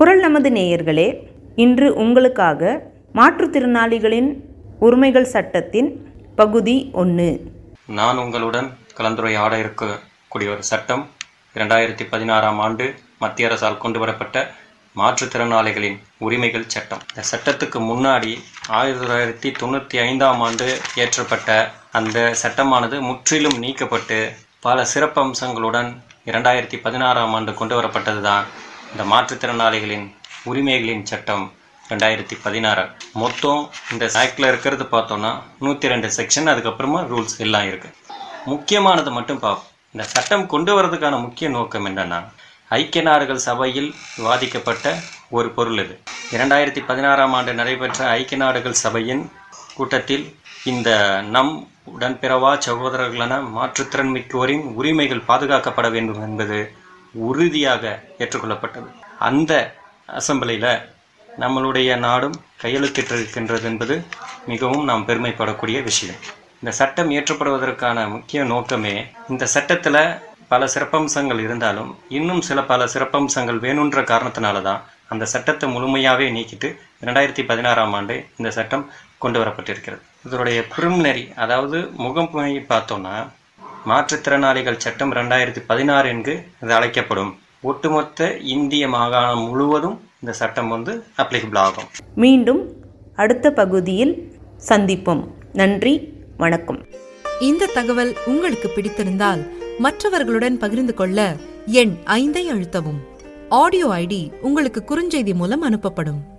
குரல் நமது நேயர்களே இன்று உங்களுக்காக மாற்றுத்திறனாளிகளின் உரிமைகள் சட்டத்தின் பகுதி ஒன்று நான் உங்களுடன் கலந்துரையாட இருக்கக்கூடிய ஒரு சட்டம் இரண்டாயிரத்தி பதினாறாம் ஆண்டு மத்திய அரசால் கொண்டு வரப்பட்ட மாற்றுத்திறனாளிகளின் உரிமைகள் சட்டம் இந்த சட்டத்துக்கு முன்னாடி ஆயிரத்தி தொள்ளாயிரத்தி தொண்ணூற்றி ஐந்தாம் ஆண்டு இயற்றப்பட்ட அந்த சட்டமானது முற்றிலும் நீக்கப்பட்டு பல சிறப்பம்சங்களுடன் இரண்டாயிரத்தி பதினாறாம் ஆண்டு கொண்டு வரப்பட்டது தான் இந்த மாற்றுத்திறனாளிகளின் உரிமைகளின் சட்டம் ரெண்டாயிரத்தி பதினாறு மொத்தம் இந்த ஆக்டில் இருக்கிறது பார்த்தோம்னா நூற்றி ரெண்டு செக்ஷன் அதுக்கப்புறமா ரூல்ஸ் எல்லாம் இருக்குது முக்கியமானது மட்டும் பார்ப்போம் இந்த சட்டம் கொண்டு வரதுக்கான முக்கிய நோக்கம் என்னன்னா ஐக்கிய நாடுகள் சபையில் விவாதிக்கப்பட்ட ஒரு பொருள் இது இரண்டாயிரத்தி பதினாறாம் ஆண்டு நடைபெற்ற ஐக்கிய நாடுகள் சபையின் கூட்டத்தில் இந்த நம் உடன்பிறவா சகோதரர்களான மாற்றுத்திறன் மிக்கோரின் உரிமைகள் பாதுகாக்கப்பட வேண்டும் என்பது உறுதியாக ஏற்றுக்கொள்ளப்பட்டது அந்த அசம்பிளியில் நம்மளுடைய நாடும் கையெழுத்திட்டிருக்கின்றது என்பது மிகவும் நாம் பெருமைப்படக்கூடிய விஷயம் இந்த சட்டம் இயற்றப்படுவதற்கான முக்கிய நோக்கமே இந்த சட்டத்தில் பல சிறப்பம்சங்கள் இருந்தாலும் இன்னும் சில பல சிறப்பம்சங்கள் வேணுன்ற காரணத்தினால தான் அந்த சட்டத்தை முழுமையாகவே நீக்கிட்டு ரெண்டாயிரத்தி பதினாறாம் ஆண்டு இந்த சட்டம் கொண்டு வரப்பட்டிருக்கிறது இதனுடைய பிரிமினரி அதாவது முகமை பார்த்தோம்னா மாற்றுத்திறனாளிகள் சட்டம் ரெண்டாயிரத்தி பதினாறு என்று இது அழைக்கப்படும் ஒட்டுமொத்த இந்திய மாகாணம் முழுவதும் இந்த சட்டம் வந்து அப்ளிகபிள் ஆகும் மீண்டும் அடுத்த பகுதியில் சந்திப்போம் நன்றி வணக்கம் இந்த தகவல் உங்களுக்கு பிடித்திருந்தால் மற்றவர்களுடன் பகிர்ந்து கொள்ள எண் ஐந்தை அழுத்தவும் ஆடியோ ஐடி உங்களுக்கு குறுஞ்செய்தி மூலம் அனுப்பப்படும்